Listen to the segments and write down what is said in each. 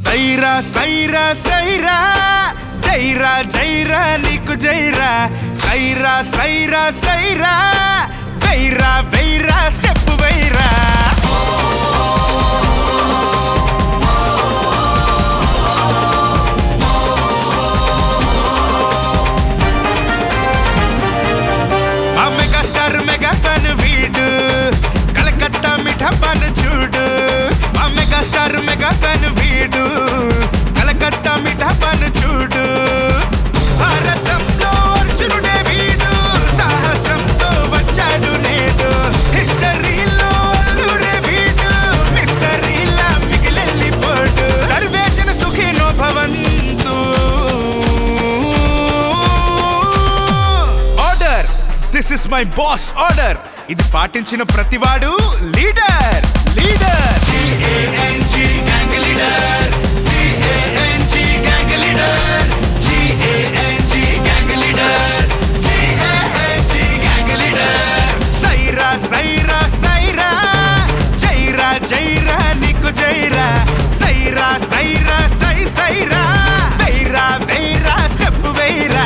సైరా సైరా సైరా జైరా జైరా నీకు జైరా సైరా సైరా సైరా వైరా వైరా స్టెప్ వైరా ఆ మెగా స్టార్ మెగా ఫ్యాన్ వీడు కలకత్తా మిఠా పాన్ చూడు ఆ మెగా స్టార్ మెగా ఫ్యాన్ వీడు కలకత్తా మిఠా పాన్ చూడు భారతంలో అర్జునుడే వీడు సాహసంతో వచ్చాడు నేడు హిస్టరీలో అల్లుడే వీడు మిస్టరీలా మిగిలెళ్ళిపోడు సర్వే జన సుఖినో భవంతు order this is my boss order ఇది పాటించిన ప్రతివాడు లీడర్ లీడర్ సైరా సైరా సైరా జైరా జైరా నీకు జైరా సైరా సైరా సై సైరా వైరా వైరా స్టెప్ వైరా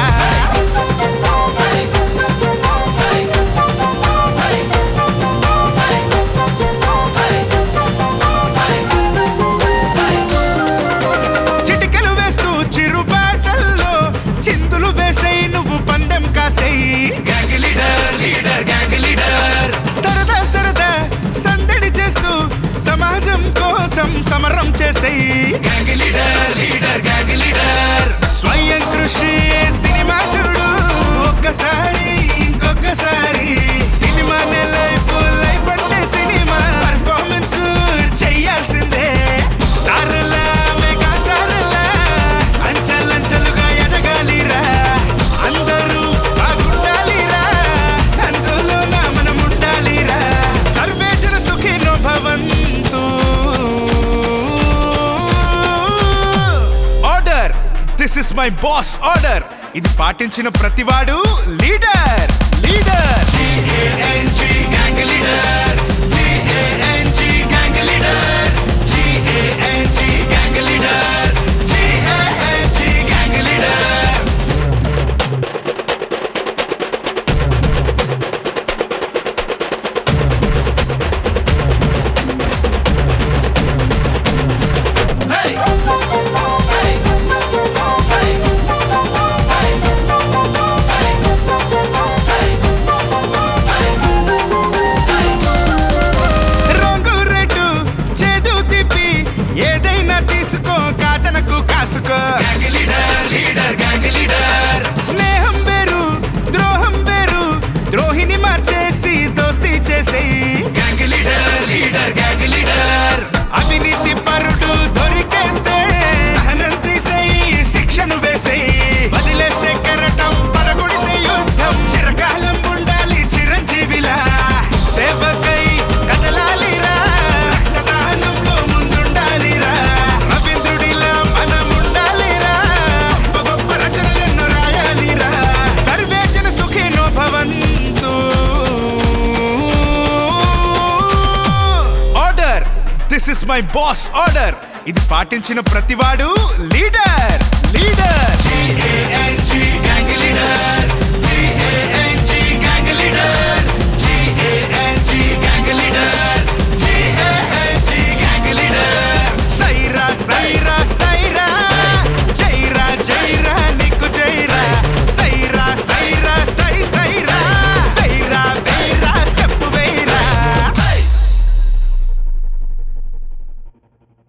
చిటికెలు వేస్తూ చిరుబాటల్లో చిందులు వేసేయి నువ్వు పందెం కాసేయి gang leader leader gang leader సరదా సరదా సందడి చేస్తూ సమాజం కోసం సమరం చేసేయి gang leader leader gang leader స్వయం కృషి సినిమా చూడు ఒక్కసారి ఇంకొకసారి సినిమానే లైఫ్ లైఫ్ అంటే సినిమా పర్ఫార్మెన్స్ చెయ్యాల్సిందే స్టార్లా మెగా స్టార్లా అంచెలంచెలుగా ఎదగాలిరా అందరూ బాగుండాలిరా అందులోన మనం ఉండాలిరా సర్వే జన సుఖినో భవంతు order this is my boss order ఇది పాటించిన ప్రతివాడు leader leader gang leader gang leader gang leader gang leader రంగు రెడ్డు చేదు తిప్పి ఏదైనా తీసుకో కాదనకు కాసుకో స్నేహం వేరు ద్రోహం వేరు ద్రోహిని మార్చేసి దోస్తీ చేసేయి అవినీతి పరుడు దొరికేస్తే సహనం తీసేయి శిక్షను వేసేయి వదిలేస్తే కెరటం పడగొడితే యుద్ధం చిరకాలం ఉండాలి చిరంజీవిలా సేవకై కదలాలిరా రక్తదానంలో ముందుండాలిరా రవీంద్రుడిలా మనం ఉండాలిరా గొప్ప గొప్ప రచనలెన్నో రాయాలిరా సర్వే జన సుఖినో భవంతు order this is my boss order ఇది పాటించిన ప్రతివాడు లీడర్ లీడర్